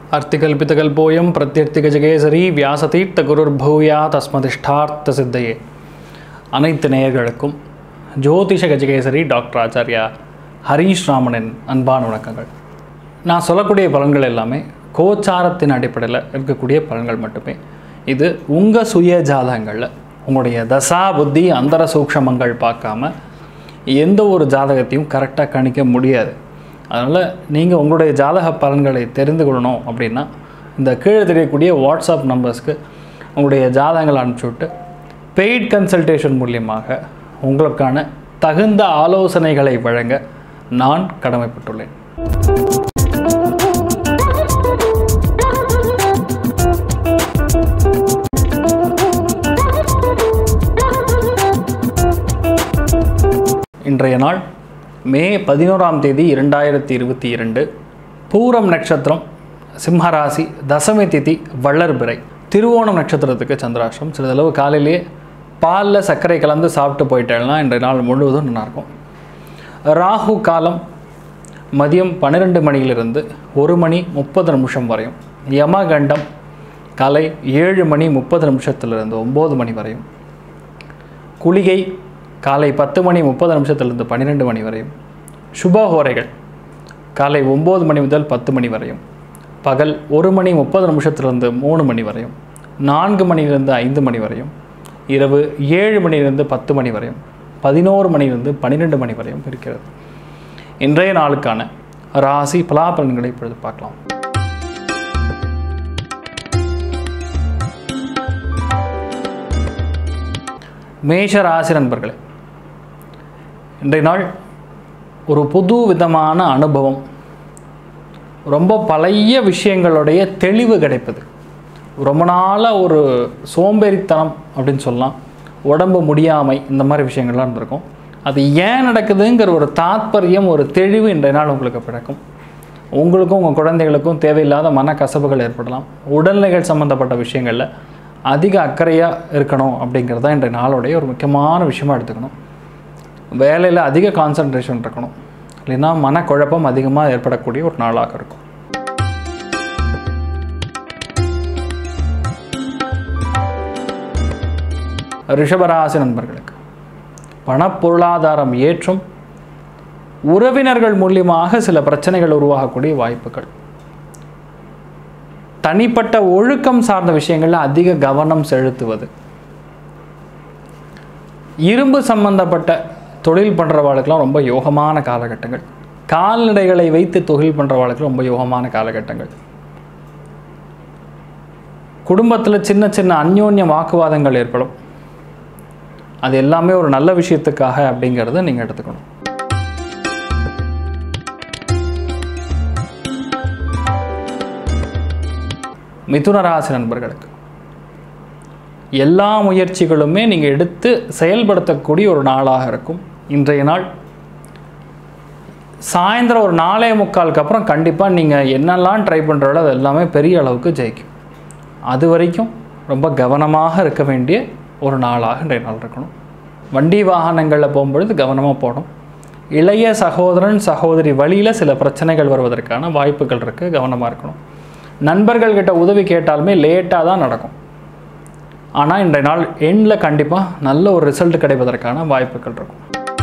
அர்த்திகல்பிதகல்போயம் பிரத்யர்த்திகஜகேசரி வியாசதீர்த்த குருர்பூயா தஸ்மதிஷ்டார்த்த சித்தையே அனைத்து நேயர்களுக்கும் ஜோதிஷ கஜகேசரி டாக்டர் ஆச்சாரியா ஹரீஷ் ராமனின் அன்பான வணக்கங்கள் நான் சொல்லக்கூடிய பலன்கள் எல்லாமே கோச்சாரத்தின் அடிப்படையில் இருக்கக்கூடிய பலன்கள் மட்டுமே இது உங்கள் சுய ஜாதகங்களில் உங்களுடைய தசா புத்தி அந்தர சூக்ஷமங்கள் பார்க்காம எந்த ஒரு ஜாதகத்தையும் கரெக்டாக கணிக்க முடியாது அதனால் நீங்கள் உங்களுடைய ஜாதக பலன்களை தெரிந்து கொள்ளணும் அப்படின்னா இந்த கீழே தெரியக்கூடிய வாட்ஸ்அப் நம்பர்ஸ்க்கு உங்களுடைய ஜாதகங்களை அனுப்பிச்சி விட்டு பெய்ட் கன்சல்டேஷன் மூலியமாக உங்களுக்கான தகுந்த ஆலோசனைகளை வழங்க நான் கடமைப்பட்டுள்ளேன் இன்றைய நாள் மே பதினோராம் தேதி இரண்டாயிரத்தி இருபத்தி இரண்டு பூரம் நட்சத்திரம் சிம்மராசி தசமி திதி வள்ளர்பிறை திருவோணம் நட்சத்திரத்துக்கு சந்திராஷ்டம் சிறிதளவு காலையிலேயே பாலில் சர்க்கரை கலந்து சாப்பிட்டு போயிட்டேன்னா இன்றைய நாள் முழுவதும் நல்லாயிருக்கும் ராகு காலம் மதியம் பன்னிரெண்டு மணியிலிருந்து ஒரு மணி முப்பது நிமிஷம் வரையும் யமகண்டம் காலை ஏழு மணி முப்பது நிமிஷத்திலிருந்து ஒம்பது மணி வரையும் குளிகை காலை பத்து மணி முப்பது நிமிஷத்திலிருந்து பன்னிரெண்டு மணி வரையும் சுபஹோரைகள் காலை ஒம்பது மணி முதல் பத்து மணி வரையும் பகல் ஒரு மணி முப்பது நிமிஷத்திலிருந்து மூணு மணி வரையும் நான்கு மணியிலிருந்து ஐந்து மணி வரையும் இரவு ஏழு மணியிலிருந்து பத்து மணி வரையும் பதினோரு மணியிலிருந்து பன்னிரெண்டு மணி வரையும் இருக்கிறது இன்றைய நாளுக்கான ராசி பலாபலன்களை இப்பொழுது பார்க்கலாம் மேஷ ராசி நண்பர்களே இன்றைய நாள் ஒரு புது விதமான அனுபவம் ரொம்ப பழைய விஷயங்களுடைய தெளிவு கிடைப்பது ரொம்ப நாளாக ஒரு சோம்பேறித்தனம் அப்படின்னு சொல்லலாம் உடம்பு முடியாமை இந்த மாதிரி விஷயங்கள்லாம் இருந்திருக்கும் அது ஏன் நடக்குதுங்கிற ஒரு தாத்பரியம் ஒரு தெளிவு இன்றைய நாள் உங்களுக்கு பிறக்கும் உங்களுக்கும் உங்கள் குழந்தைகளுக்கும் தேவையில்லாத மனக்கசப்புகள் ஏற்படலாம் உடல்நிலைகள் சம்மந்தப்பட்ட விஷயங்களில் அதிக அக்கறையாக இருக்கணும் அப்படிங்கிறது தான் இன்றைய நாளுடைய ஒரு முக்கியமான விஷயமா எடுத்துக்கணும் வேலையில் அதிக கான்சன்ட்ரேஷன் இருக்கணும் இல்லைன்னா மனக்குழப்பம் அதிகமாக ஏற்படக்கூடிய ஒரு நாளாக இருக்கும் ரிஷபராசி நண்பர்களுக்கு பணப்பொருளாதாரம் ஏற்றும் உறவினர்கள் மூலியமாக சில பிரச்சனைகள் உருவாகக்கூடிய வாய்ப்புகள் தனிப்பட்ட ஒழுக்கம் சார்ந்த விஷயங்களில் அதிக கவனம் செலுத்துவது இரும்பு சம்பந்தப்பட்ட தொழில் பண்ணுறவாளுக்கெல்லாம் ரொம்ப யோகமான காலகட்டங்கள் கால்நடைகளை வைத்து தொழில் பண்ணுறவாளுக்கு ரொம்ப யோகமான காலகட்டங்கள் குடும்பத்தில் சின்ன சின்ன அந்யோன்ய வாக்குவாதங்கள் ஏற்படும் அது எல்லாமே ஒரு நல்ல விஷயத்துக்காக அப்படிங்கிறத நீங்கள் எடுத்துக்கணும் மிதுன ராசி நண்பர்களுக்கு எல்லா முயற்சிகளுமே நீங்கள் எடுத்து செயல்படுத்தக்கூடிய ஒரு நாளாக இருக்கும் இன்றைய நாள் சாயந்தரம் ஒரு நாலே முக்காலுக்கு அப்புறம் கண்டிப்பாக நீங்கள் என்னெல்லாம் ட்ரை பண்ணுறாலோ அது எல்லாமே பெரிய அளவுக்கு ஜெயிக்கும் அது வரைக்கும் ரொம்ப கவனமாக இருக்க வேண்டிய ஒரு நாளாக இன்றைய நாள் இருக்கணும் வண்டி வாகனங்களில் போகும்பொழுது கவனமாக போகணும் இளைய சகோதரன் சகோதரி வழியில் சில பிரச்சனைகள் வருவதற்கான வாய்ப்புகள் இருக்குது கவனமாக இருக்கணும் நண்பர்கள்கிட்ட உதவி கேட்டாலுமே லேட்டாக தான் நடக்கும் ஆனால் இன்றைய நாள் எண்டில் கண்டிப்பாக நல்ல ஒரு ரிசல்ட் கிடைப்பதற்கான வாய்ப்புகள் இருக்கும்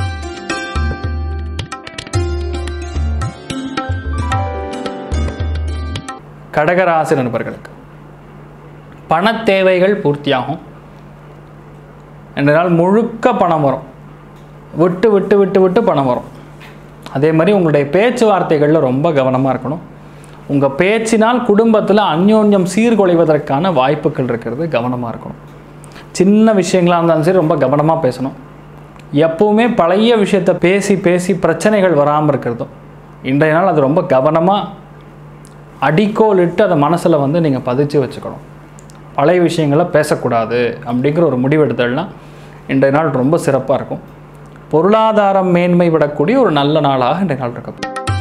கடகராசி நண்பர்களுக்கு பண தேவைகள் பூர்த்தியாகும் இன்றைய நாள் முழுக்க பணம் வரும் விட்டு விட்டு விட்டு விட்டு பணம் வரும் அதே மாதிரி உங்களுடைய பேச்சுவார்த்தைகளில் ரொம்ப கவனமாக இருக்கணும் உங்கள் பேச்சினால் குடும்பத்தில் அந்யோன்யம் சீர்குலைவதற்கான வாய்ப்புகள் இருக்கிறது கவனமாக இருக்கணும் சின்ன விஷயங்களாக இருந்தாலும் சரி ரொம்ப கவனமாக பேசணும் எப்பவுமே பழைய விஷயத்தை பேசி பேசி பிரச்சனைகள் வராமல் இருக்கிறதும் இன்றைய நாள் அது ரொம்ப கவனமாக அடிக்கோலிட்டு அதை மனசில் வந்து நீங்கள் பதிச்சு வச்சுக்கணும் பழைய விஷயங்களை பேசக்கூடாது அப்படிங்கிற ஒரு முடிவெடுத்தல்னா இன்றைய நாள் ரொம்ப சிறப்பாக இருக்கும் பொருளாதாரம் மேன்மை விடக்கூடிய ஒரு நல்ல நாளாக இன்றைய நாள் இருக்கும்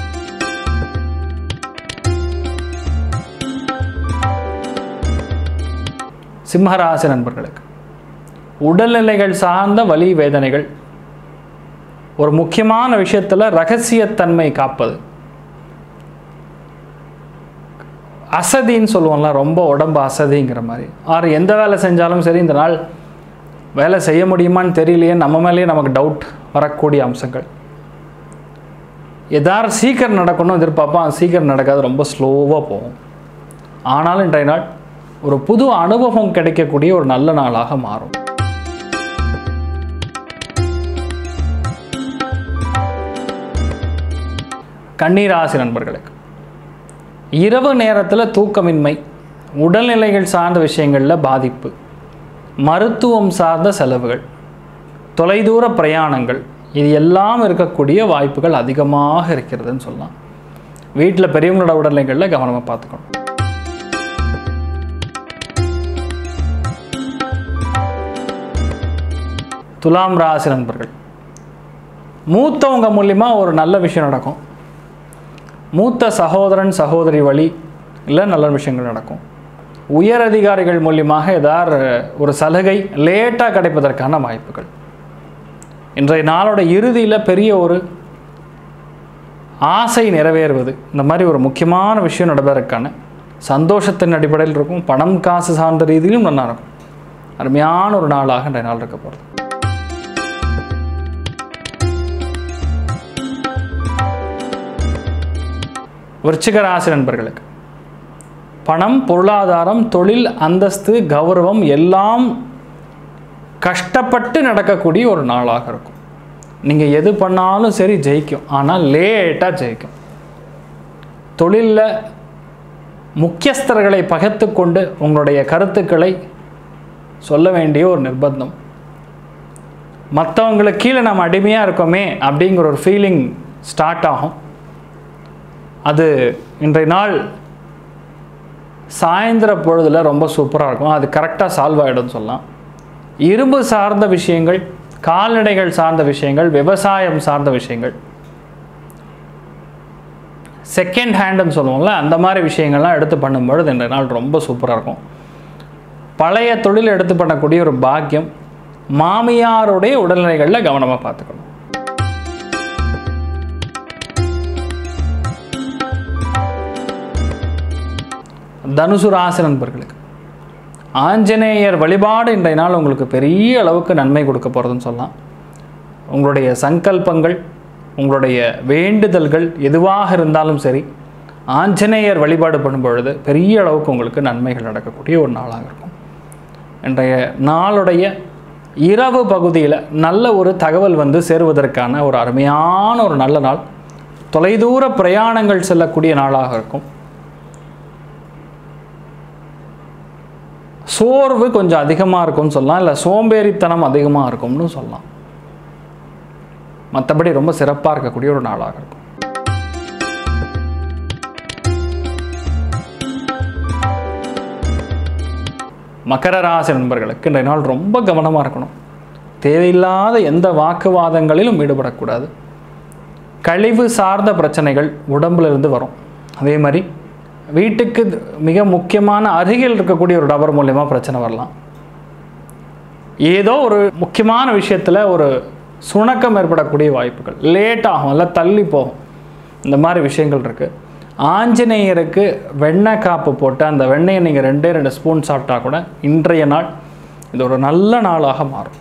சிம்மராசி நண்பர்களுக்கு உடல்நிலைகள் சார்ந்த வலி வேதனைகள் ஒரு முக்கியமான விஷயத்தில் ரகசியத்தன்மை காப்பது அசதின்னு சொல்லுவோம்ல ரொம்ப உடம்பு அசதிங்கிற மாதிரி ஆறு எந்த வேலை செஞ்சாலும் சரி இந்த நாள் வேலை செய்ய முடியுமான்னு தெரியலையே நம்ம மேலேயே நமக்கு டவுட் வரக்கூடிய அம்சங்கள் எதாவது சீக்கிரம் நடக்கணும் எதிர்பார்ப்போம் அது சீக்கிரம் நடக்காது ரொம்ப ஸ்லோவாக போகும் ஆனாலும் இன்றைய நாள் ஒரு புது அனுபவம் கிடைக்கக்கூடிய ஒரு நல்ல நாளாக மாறும் கண்ணீராசி நண்பர்களுக்கு இரவு நேரத்தில் தூக்கமின்மை உடல்நிலைகள் சார்ந்த விஷயங்களில் பாதிப்பு மருத்துவம் சார்ந்த செலவுகள் தொலைதூர பிரயாணங்கள் இது எல்லாம் இருக்கக்கூடிய வாய்ப்புகள் அதிகமாக இருக்கிறதுன்னு சொல்லலாம் வீட்டில் பெரியவங்களோட உடல்நிலைகளில் கவனமாக பார்த்துக்கணும் துலாம் ராசி நண்பர்கள் மூத்தவங்க மூலிமா ஒரு நல்ல விஷயம் நடக்கும் மூத்த சகோதரன் சகோதரி வழி இல்லை நல்ல விஷயங்கள் நடக்கும் உயர் அதிகாரிகள் மூலியமாக ஏதாவது ஒரு சலுகை லேட்டாக கிடைப்பதற்கான வாய்ப்புகள் இன்றைய நாளோட இறுதியில் பெரிய ஒரு ஆசை நிறைவேறுவது இந்த மாதிரி ஒரு முக்கியமான விஷயம் நடைபெறக்கான சந்தோஷத்தின் அடிப்படையில் இருக்கும் பணம் காசு சார்ந்த ரீதியிலும் நல்லா இருக்கும் அருமையான ஒரு நாளாக இன்றைய நாள் இருக்க போகிறது விருச்சிக ராசி நண்பர்களுக்கு பணம் பொருளாதாரம் தொழில் அந்தஸ்து கௌரவம் எல்லாம் கஷ்டப்பட்டு நடக்கக்கூடிய ஒரு நாளாக இருக்கும் நீங்கள் எது பண்ணாலும் சரி ஜெயிக்கும் ஆனால் லேட்டாக ஜெயிக்கும் தொழிலில் முக்கியஸ்தர்களை பகைத்து கொண்டு உங்களுடைய கருத்துக்களை சொல்ல வேண்டிய ஒரு நிர்பந்தம் மற்றவங்களுக்கு கீழே நம்ம அடிமையாக இருக்கோமே அப்படிங்கிற ஒரு ஃபீலிங் ஸ்டார்ட் ஆகும் அது இன்றைய நாள் சாயந்தர பொழுதில் ரொம்ப சூப்பராக இருக்கும் அது கரெக்டாக சால்வ் ஆகிடும்னு சொல்லலாம் இரும்பு சார்ந்த விஷயங்கள் கால்நடைகள் சார்ந்த விஷயங்கள் விவசாயம் சார்ந்த விஷயங்கள் செகண்ட் ஹேண்டுன்னு சொல்லுவோம்ல அந்த மாதிரி விஷயங்கள்லாம் எடுத்து பண்ணும்பொழுது இன்றைய நாள் ரொம்ப சூப்பராக இருக்கும் பழைய தொழில் எடுத்து பண்ணக்கூடிய ஒரு பாக்கியம் மாமியாருடைய உடல்நிலைகளில் கவனமாக பார்த்துக்கணும் தனுசு ராசி நண்பர்களுக்கு ஆஞ்சநேயர் வழிபாடு இன்றைய நாள் உங்களுக்கு பெரிய அளவுக்கு நன்மை கொடுக்க போகிறதுன்னு சொல்லலாம் உங்களுடைய சங்கல்பங்கள் உங்களுடைய வேண்டுதல்கள் எதுவாக இருந்தாலும் சரி ஆஞ்சநேயர் வழிபாடு பண்ணும் பொழுது பெரிய அளவுக்கு உங்களுக்கு நன்மைகள் நடக்கக்கூடிய ஒரு நாளாக இருக்கும் இன்றைய நாளுடைய இரவு பகுதியில் நல்ல ஒரு தகவல் வந்து சேருவதற்கான ஒரு அருமையான ஒரு நல்ல நாள் தொலைதூர பிரயாணங்கள் செல்லக்கூடிய நாளாக இருக்கும் சோர்வு கொஞ்சம் அதிகமாக இருக்கும்னு சொல்லலாம் இல்லை சோம்பேறித்தனம் அதிகமாக இருக்கும்னு சொல்லலாம் மற்றபடி ரொம்ப சிறப்பாக இருக்கக்கூடிய ஒரு நாளாக இருக்கும் மகர ராசி நண்பர்களுக்கு இன்றைய நாள் ரொம்ப கவனமாக இருக்கணும் தேவையில்லாத எந்த வாக்குவாதங்களிலும் ஈடுபடக்கூடாது கழிவு சார்ந்த பிரச்சனைகள் உடம்புல இருந்து வரும் அதே மாதிரி வீட்டுக்கு மிக முக்கியமான அருகில் இருக்கக்கூடிய ஒரு நபர் மூலயமா பிரச்சனை வரலாம் ஏதோ ஒரு முக்கியமான விஷயத்தில் ஒரு சுணக்கம் ஏற்படக்கூடிய வாய்ப்புகள் லேட் ஆகும் இல்லை தள்ளி போகும் இந்த மாதிரி விஷயங்கள் இருக்குது ஆஞ்சநேயருக்கு வெண்ணெய் காப்பு போட்டு அந்த வெண்ணெயை நீங்கள் ரெண்டே ரெண்டு ஸ்பூன் சாப்பிட்டா கூட இன்றைய நாள் இது ஒரு நல்ல நாளாக மாறும்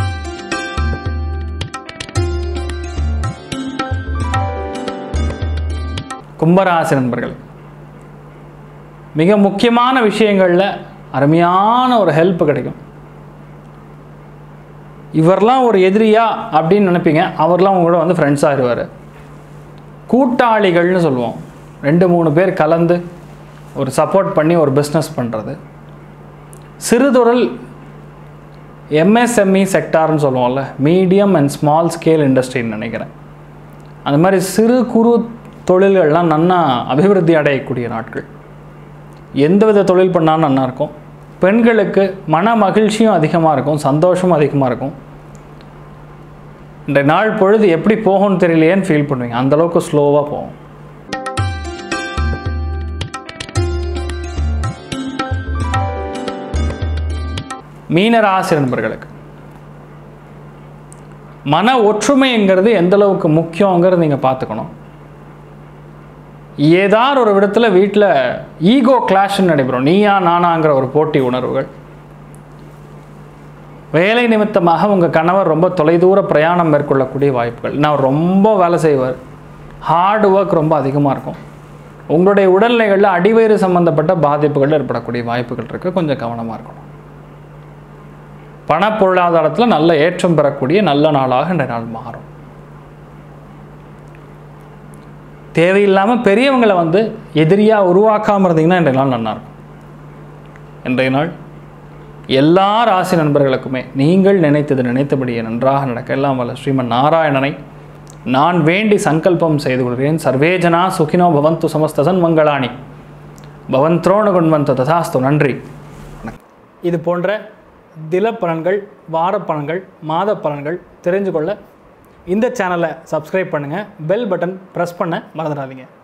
கும்பராசி நண்பர்கள் மிக முக்கியமான விஷயங்களில் அருமையான ஒரு ஹெல்ப் கிடைக்கும் இவர்லாம் ஒரு எதிரியா அப்படின்னு நினைப்பீங்க அவர்லாம் உங்களோட வந்து ஃப்ரெண்ட்ஸ் ஆகிடுவார் கூட்டாளிகள்னு சொல்லுவோம் ரெண்டு மூணு பேர் கலந்து ஒரு சப்போர்ட் பண்ணி ஒரு பிஸ்னஸ் பண்ணுறது சிறுதொழில் எம்எஸ்எம்இ செக்டார்னு சொல்லுவோம்ல மீடியம் அண்ட் ஸ்மால் ஸ்கேல் இண்டஸ்ட்ரின்னு நினைக்கிறேன் அந்த மாதிரி சிறு குறு தொழில்கள்லாம் நன்னா அபிவிருத்தி அடையக்கூடிய நாட்கள் எந்த வித தொழில் பண்ணாலும் நல்லா இருக்கும் பெண்களுக்கு மன மகிழ்ச்சியும் அதிகமாக இருக்கும் சந்தோஷமும் அதிகமாக இருக்கும் இந்த நாள் பொழுது எப்படி போகும்னு தெரியலையேன்னு ஃபீல் பண்ணுவீங்க அந்தளவுக்கு ஸ்லோவாக போகும் மீனராசி நண்பர்களுக்கு மன ஒற்றுமைங்கிறது எந்த அளவுக்கு முக்கியங்கிறது நீங்கள் பார்த்துக்கணும் ஏதாவது ஒரு விடத்துல வீட்டில் ஈகோ கிளாஷ்னு நடைபெறும் நீயா நானாங்கிற ஒரு போட்டி உணர்வுகள் வேலை நிமித்தமாக உங்கள் கணவர் ரொம்ப தொலைதூர பிரயாணம் மேற்கொள்ளக்கூடிய வாய்ப்புகள் நான் ரொம்ப வேலை செய்வார் ஹார்ட் ஒர்க் ரொம்ப அதிகமாக இருக்கும் உங்களுடைய உடல்நிலைகளில் அடிவயிறு சம்பந்தப்பட்ட பாதிப்புகள் ஏற்படக்கூடிய வாய்ப்புகள் இருக்குது கொஞ்சம் கவனமாக இருக்கணும் பண பொருளாதாரத்தில் நல்ல ஏற்றம் பெறக்கூடிய நல்ல நாளாக இன்றைய நாள் மாறும் தேவையில்லாமல் பெரியவங்களை வந்து எதிரியாக உருவாக்காமல் இருந்தீங்கன்னா இன்றைய நாள் நல்லா இருக்கும் இன்றைய நாள் எல்லா ராசி நண்பர்களுக்குமே நீங்கள் நினைத்தது நினைத்தபடியே நன்றாக நடக்க எல்லாம் வல்ல ஸ்ரீமன் நாராயணனை நான் வேண்டி சங்கல்பம் செய்து கொள்கிறேன் சர்வேஜனா சுகினோ பவந்து சமஸ்தசன் மங்களாணி பவந்த்ரோண குண்வந்த ததாஸ்து நன்றி வணக்கம் இது போன்ற தில பலன்கள் வார பலன்கள் மாத பலன்கள் தெரிஞ்சு கொள்ள இந்த சேனலை சப்ஸ்கிரைப் பண்ணுங்கள் பெல் பட்டன் ப்ரெஸ் பண்ண மறந்துடாதீங்க